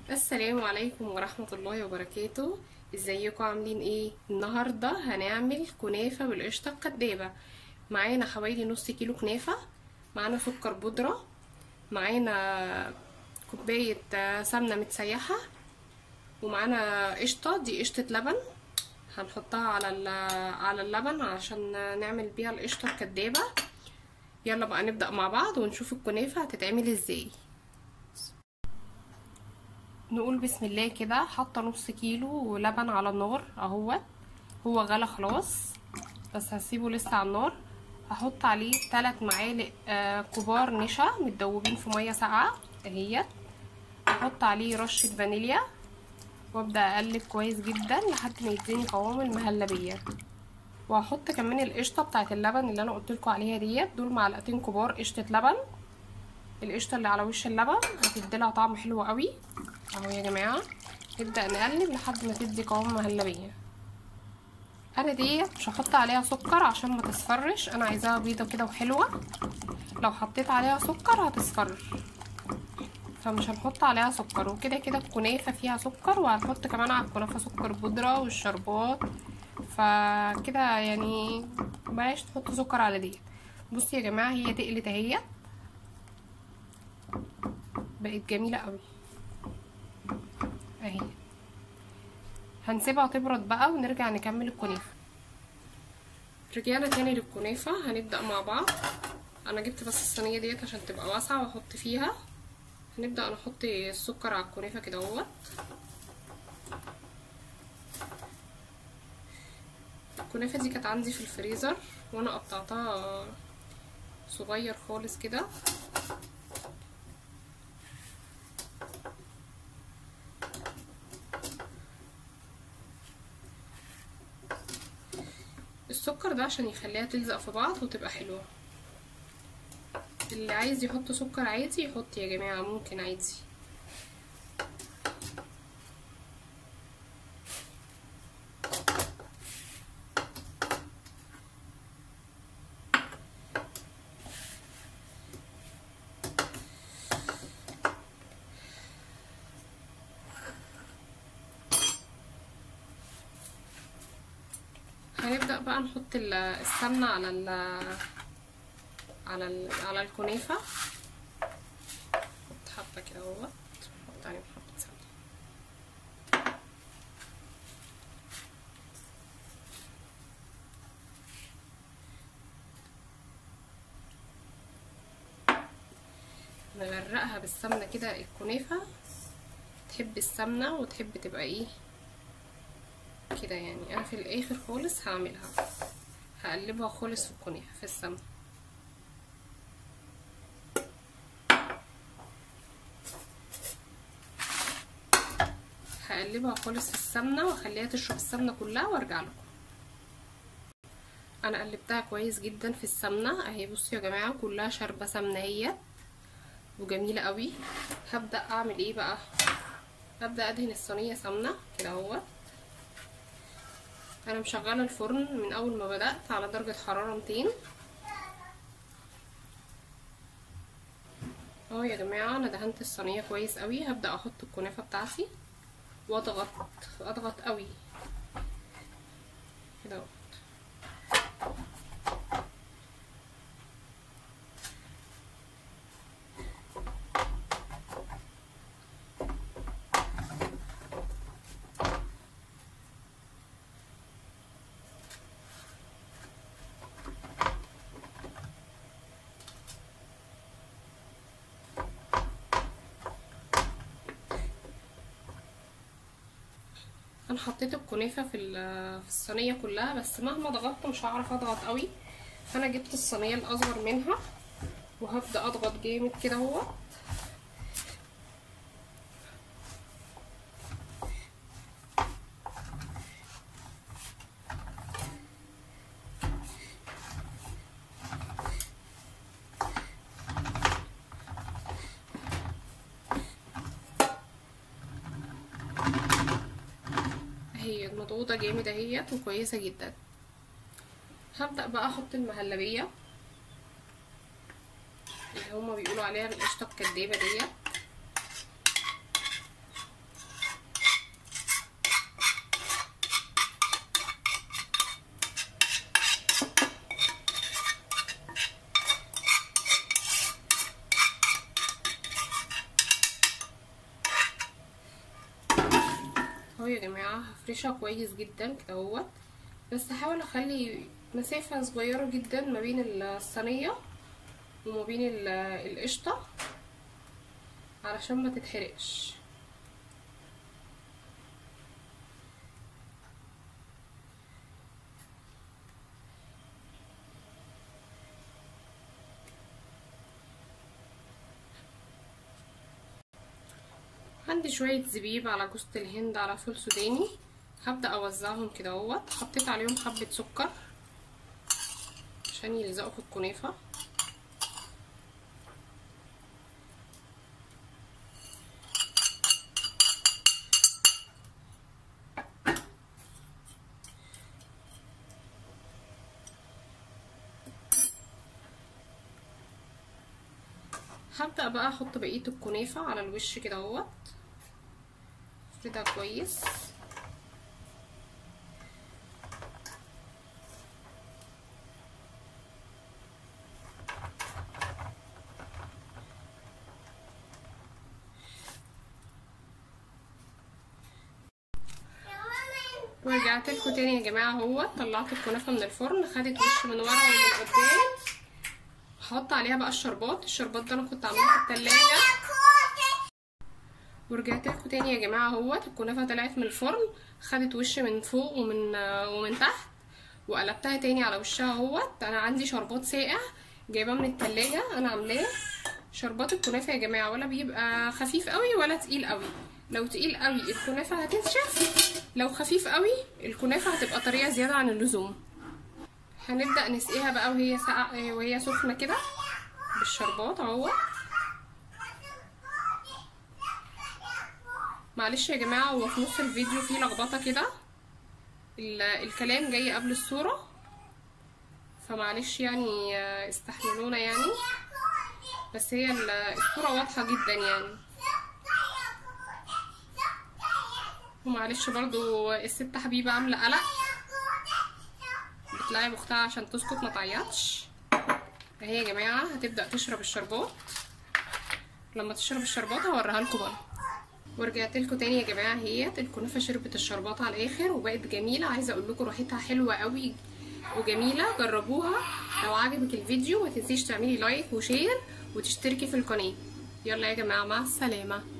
السلام عليكم ورحمة الله وبركاته ازيكم عاملين ايه النهاردة هنعمل كنافة بالقشطة الكدابة معانا حوالي نص كيلو كنافة معانا سكر بودرة معانا كوباية آه، سمنة متسيحة ومعانا قشطة دي قشطة لبن هنحطها على ال- على اللبن عشان نعمل بيها القشطة الكدابة يلا بقى نبدأ مع بعض ونشوف الكنافة هتتعمل ازاي نقول بسم الله كده حاطه نص كيلو لبن على النار اهوت هو غلى خلاص بس هسيبه لسه على النار هحط عليه 3 معالق آه كبار نشا متدوبين في ميه ساقعه اهيت هحط عليه رشه فانيليا وابدا اقلب كويس جدا لحد ما يديني قوام المهلبيه وهحط كمان القشطه بتاعه اللبن اللي انا قلت لكم عليها ديت دول معلقتين كبار قشطه لبن القشطه اللي على وش اللبن هتديلها طعم حلو قوي اهو يا جماعه نبدا نقلب لحد ما تدي قوام مهلبيه انا ديت مش هحط عليها سكر عشان ما تصفرش انا عايزاها بيضه كده وحلوه لو حطيت عليها سكر هتصفر فمش هنحط عليها سكر وكده كده الكنافه فيها سكر وهنحط كمان على الكنافه سكر بودره والشربات فكده يعني بلاش تحط سكر على ديت بصي يا جماعه هي تقلت اهي بقت جميله قوي اهي هنسيبها تبرد بقى ونرجع نكمل الكنافه رجعنا تاني للكنافه هنبدا مع بعض انا جبت بس الصينيه ديت عشان تبقى واسعه واحط فيها هنبدا نحط السكر على الكنافه كده اهوت الكنافه دي كانت عندي في الفريزر وانا قطعتها صغير خالص كده السكر ده عشان يخليها تلزق في بعض وتبقى حلوة اللي عايز يحط سكر عادي يحط يا جماعة ممكن عادي هنبدأ بقى نحط السمنة على ال على ال على الكنافة نحط حبة كده اهوت نحط عليهم حبة سمنة نغرقها بالسمنة كده الكنافة تحب السمنة وتحب تبقى ايه كده يعني انا في الاخر خالص هعملها هقلبها خالص في الكنافه في السمنه هقلبها خالص في السمنه واخليها تشرب السمنه كلها وارجع لكم انا قلبتها كويس جدا في السمنه اهي بصوا يا جماعه كلها شاربه سمنه هي وجميله قوي هبدا اعمل ايه بقى هبدا ادهن الصينيه سمنه كده اهوت انا مشغله الفرن من اول ما بدات على درجه حراره 200 اهو يا جماعه انا دهنت الصينيه كويس قوي هبدا احط الكنافه بتاعتي واضغط اضغط قوي كده اهو انا حطيت الكنافه في في الصينيه كلها بس مهما ضغطت مش هعرف اضغط قوي فانا جبت الصينيه الاصغر منها وهبدا اضغط جامد كده اهو هي مضغوطه جامد اهيت وكويسه جدا هبدا بقى احط المهلبيه اللي هما بيقولوا عليها القشطه الكدابه ديت اهو يا جماعه هفرشها كويس جدا كده اهوت بس هحاول اخلي مسافه صغيره جدا ما بين الصينيه وما بين القشطه علشان ما تتحرقش عندي شويه زبيب على جوز الهند على فول سوداني هبدا اوزعهم كده اهوت حطيت عليهم حبه سكر عشان يلزقوا في الكنافه هبدأ بقى احط بقية الكنافة على الوش كده اهوت افردها كويس ورجعت لكم تاني يا جماعه اهوت طلعت الكنافه من الفرن خدت وش من ورا ومن قدام هحط عليها بقى الشربات الشربات ده انا كنت عاملاه في التلاجة ورجعت لكم تاني يا جماعه اهوت الكنافه طلعت من الفرن خدت وش من فوق ومن ومن تحت وقلبتها تاني على وشها اهوت انا عندي شربات ساقع جايباه من التلاجة انا عاملاه شربات الكنافه يا جماعه ولا بيبقى خفيف قوي ولا تقيل قوي لو تقيل قوي الكنافه هتنشف لو خفيف قوي الكنافه هتبقى طريه زياده عن اللزوم هنبدا نسقيها بقى وهي ساقعه وهي سخنه كده بالشربات اهو معلش يا جماعه هو في نص الفيديو فيه لخبطه كده الكلام جاي قبل الصوره فمعلش يعني استحملونا يعني بس هي الصوره واضحه جدا يعني ومعلش برضو الست حبيبه عامله قلق بتلاقي اختها عشان تسكت ما تعيطش اهي يا جماعه هتبدا تشرب الشربات لما تشرب الشربات هوريها لكم بقى ورجعت لكم تاني يا جماعه اهيت الكنافه شربت الشربات على الاخر وبقت جميله عايزه اقول لكم ريحتها حلوه قوي وجميله جربوها لو عجبك الفيديو ما تنسيش تعملي لايك وشير وتشتركي في القناه يلا يا جماعه مع السلامه